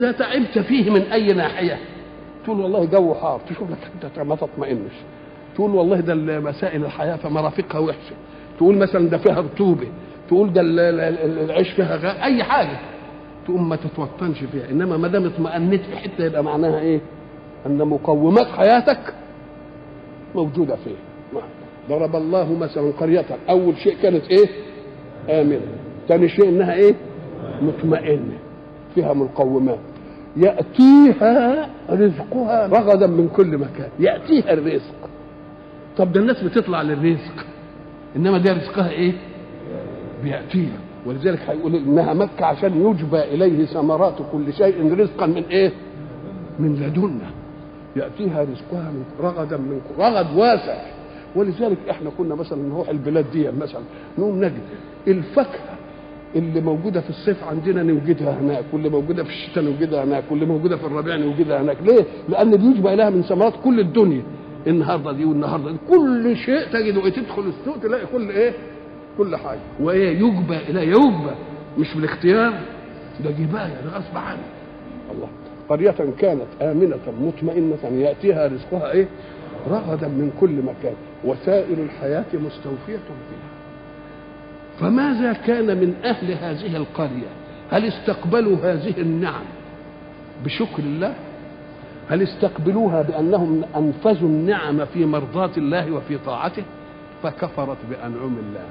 إذا تعبت فيه من أي ناحية تقول والله جو حار تشوف لك أنت ما تطمئنش تقول والله ده مسائل الحياة فمرافقها وحشة تقول مثلا ده فيها رطوبة تقول ده ال- ال- ال- العيش فيها غ... أي حاجة تقوم ما تتوطنش فيها إنما ما دام اطمأنيت في حتة يبقى معناها إيه؟ أن مقومات حياتك موجودة فيه ضرب الله مثلا قرية أول شيء كانت إيه؟ آمنة ثاني شيء إنها إيه؟ مطمئنة فيها مقومات يأتيها رزقها رغدا من كل مكان يأتيها الرزق طب ده الناس بتطلع للرزق إنما ده رزقها إيه؟ بيأتيها ولذلك هيقول إنها مكة عشان يجبى إليه ثمرات كل شيء رزقا من إيه؟ من لدنا يأتيها رزقها من رغدا من رغد واسع ولذلك احنا كنا مثلا نروح البلاد دي مثلا نقوم نجد الفاكهه اللي موجوده في الصيف عندنا نوجدها هناك واللي موجوده في الشتاء نوجدها هناك واللي موجوده في الربيع نوجدها هناك ليه؟ لان دي يجبى اليها من ثمرات كل الدنيا النهارده دي والنهارده دي كل شيء تجده إيه تدخل السوق تلاقي كل ايه؟ كل حاجه وايه يجبى الى يجبى مش بالاختيار ده جبايه ده غصب عنه الله قرية كانت آمنة مطمئنة يأتيها رزقها إيه؟ رغدا من كل مكان وسائل الحياة مستوفية فيها فماذا كان من أهل هذه القرية هل استقبلوا هذه النعم بشكر الله هل استقبلوها بأنهم أنفذوا النعم في مرضاة الله وفي طاعته فكفرت بأنعم الله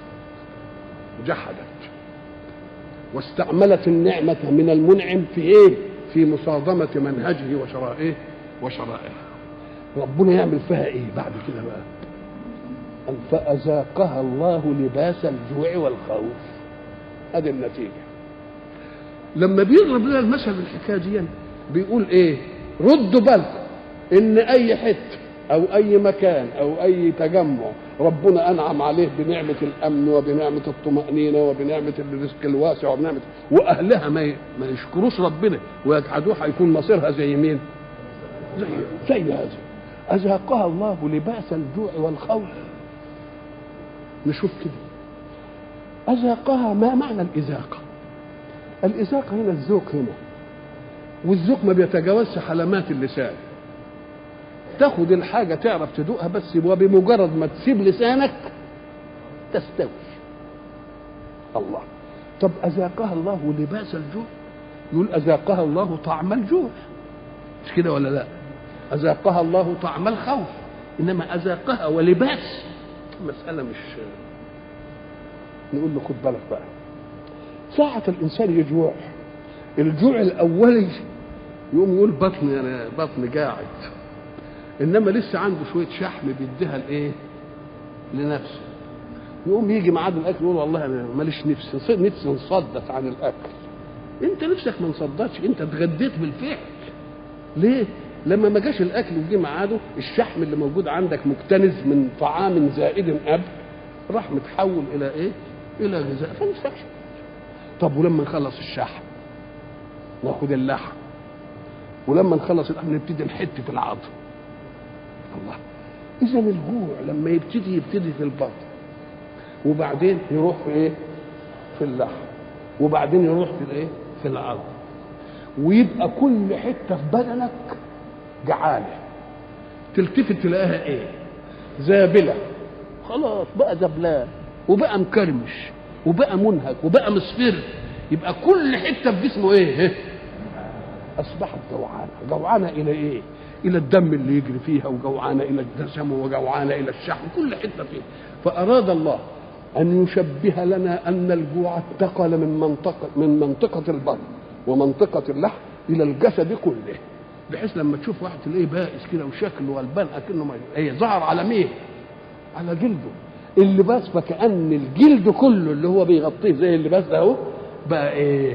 جحدت واستعملت النعمة من المنعم في إيه؟ في مصادمة منهجه وشرائعه وشرائعه ربنا يعمل فيها إيه بعد كده بقى أن فأذاقها الله لباس الجوع والخوف هذه النتيجة لما بيضرب لنا المثل بالحكاية دي بيقول إيه ردوا بالكم إن أي حتة أو أي مكان أو أي تجمع ربنا أنعم عليه بنعمة الأمن وبنعمة الطمأنينة وبنعمة الرزق الواسع وبنعمة وأهلها ما ي- ما يشكروش ربنا ويجحدوه هيكون مصيرها زي مين؟ زي زي هذا أذاقها الله لباس الجوع والخوف نشوف كده أذاقها ما معنى الإذاقة الإذاقة هنا الذوق هنا والذوق ما بيتجاوزش حلمات اللسان تاخد الحاجة تعرف تدوقها بس وبمجرد ما تسيب لسانك تستوي الله طب أذاقها الله لباس الجوع يقول أذاقها الله طعم الجوع مش كده ولا لا أذاقها الله طعم الخوف إنما أذاقها ولباس مسألة مش نقول له خد بالك بقى ساعة الإنسان يجوع الجوع الأولي يقوم يقول بطني أنا بطني قاعد إنما لسه عنده شوية شحم بيديها لإيه؟ لنفسه يقوم يجي ميعاد الأكل يقول والله أنا ماليش نفسي نفسي انصدت عن الأكل أنت نفسك ما انصدتش أنت اتغديت بالفعل ليه؟ لما ما جاش الاكل وجه ميعاده الشحم اللي موجود عندك مكتنز من طعام زائد قبل راح متحول الى ايه؟ الى غذاء فنفسكش طب ولما نخلص الشحم ناخد اللحم ولما نخلص اللحم نبتدي نحت في العظم الله اذا الجوع لما يبتدي يبتدي في البطن وبعدين يروح في ايه؟ في اللحم وبعدين يروح في الايه؟ في العظم ويبقى كل حته في بدنك جعانه تلتفت تلاقيها ايه زابله خلاص بقى زبلان وبقى مكرمش وبقى منهك وبقى مصفر يبقى كل حته في جسمه ايه اصبحت جوعانه جوعانه الى ايه الى الدم اللي يجري فيها وجوعانه الى الدسم وجوعانه الى الشحم كل حته فيها فاراد الله ان يشبه لنا ان الجوع انتقل من منطقه من منطقه البطن ومنطقه اللحم الى الجسد كله بحيث لما تشوف واحد تلاقيه بائس كده وشكله غلبان اكنه ما ايه ظهر على مين؟ على جلده اللباس فكأن الجلد كله اللي هو بيغطيه زي اللباس ده اهو بقى ايه؟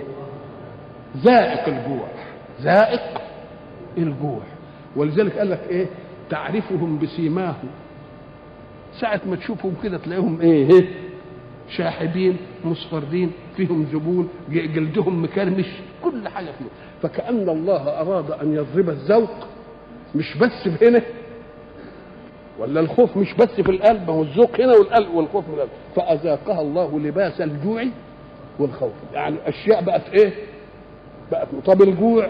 ذائق الجوع ذائق الجوع ولذلك قال لك ايه؟ تعرفهم بسيماهم ساعة ما تشوفهم كده تلاقيهم ايه؟ إيه؟ شاحبين مصفرين فيهم ذبول جلدهم مكرمش كل حاجه فيهم فكأن الله أراد أن يضرب الذوق مش بس هنا ولا الخوف مش بس في القلب هو الذوق هنا والقلب والخوف في القلب فأذاقها الله لباس الجوع والخوف يعني أشياء بقت إيه؟ بقت طب الجوع